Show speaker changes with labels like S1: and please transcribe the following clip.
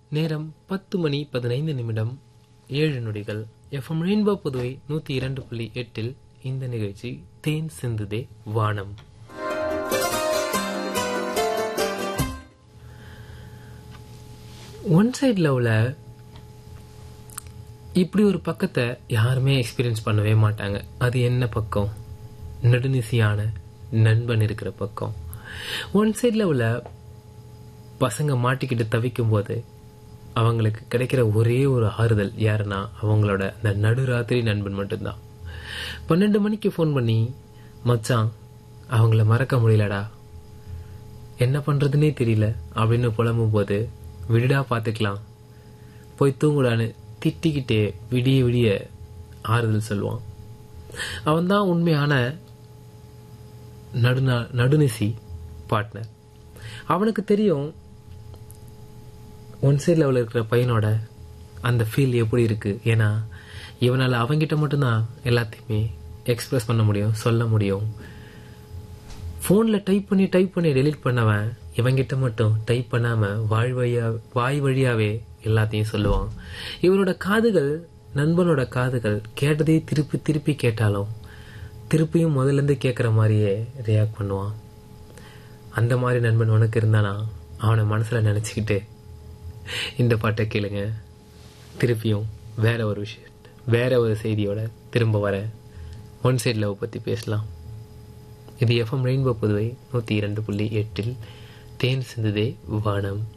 S1: நேரம் பத்து மணி பதினைந்து நிமிடம் ஏழு நொடிகள் எஃப்எம் ரெயின்போ புதுவை நூத்தி இரண்டு புள்ளி எட்டில் இந்த நிகழ்ச்சி தேன் சிந்துதே வானம் ஒன் சைட் லவ்ல இப்படி ஒரு பக்கத்தை யாருமே எக்ஸ்பீரியன்ஸ் பண்ணவே மாட்டாங்க அது என்ன பக்கம் நடுநிசியான நண்பன் இருக்கிற பக்கம் ஒன் சைட் லவ்ல பசங்க மாட்டிக்கிட்டு தவிக்கும் போது அவங்களுக்கு கிடைக்கிற ஒரே ஒரு ஆறுதல் யாருன்னா அவங்களோட அந்த நடுராத்திரி நண்பன் மட்டும்தான் பன்னெண்டு மணிக்கு ஃபோன் பண்ணி மச்சான் அவங்கள மறக்க முடியலடா என்ன பண்றதுனே தெரியல அப்படின்னு புலம்பும் போது விடுடா பார்த்துக்கலாம் போய் தூங்குடான்னு திட்டிக்கிட்டே விடிய விடிய ஆறுதல் சொல்லுவான் அவன்தான் உண்மையான நடுநா நடுநிசி பார்ட்னர் அவனுக்கு தெரியும் ஒன் சைட் லெவலில் இருக்கிற பையனோட அந்த ஃபீல் எப்படி இருக்கு ஏன்னா இவனால் அவங்கிட்ட மட்டும்தான் எல்லாத்தையுமே எக்ஸ்பிரஸ் பண்ண முடியும் சொல்ல முடியும் ஃபோனில் டைப் பண்ணி டைப் பண்ணி டெலீட் பண்ணவன் இவங்கிட்ட மட்டும் டைப் பண்ணாம வாய் வழியா வாய் வழியாவே எல்லாத்தையும் சொல்லுவான் இவனோட காதுகள் நண்பனோட காதுகள் கேட்டதே திருப்பி திருப்பி கேட்டாலும் திருப்பியும் முதல்ல இருந்து கேட்குற மாதிரியே ரியாக்ட் பண்ணுவான் அந்த மாதிரி நண்பன் உனக்கு இருந்தானா அவனை மனசுல நினைச்சுக்கிட்டு இந்த பாட்டை கேளுங்க திருப்பியும் வேற ஒரு விஷயம் வேற ஒரு செய்தியோட திரும்ப வர ஒன் சைட் லவ் பத்தி பேசலாம் இது எஃப்எம் ரெயின்போ புதுவை நூத்தி இரண்டு புள்ளி எட்டில் தேன் சிந்துதே வானம்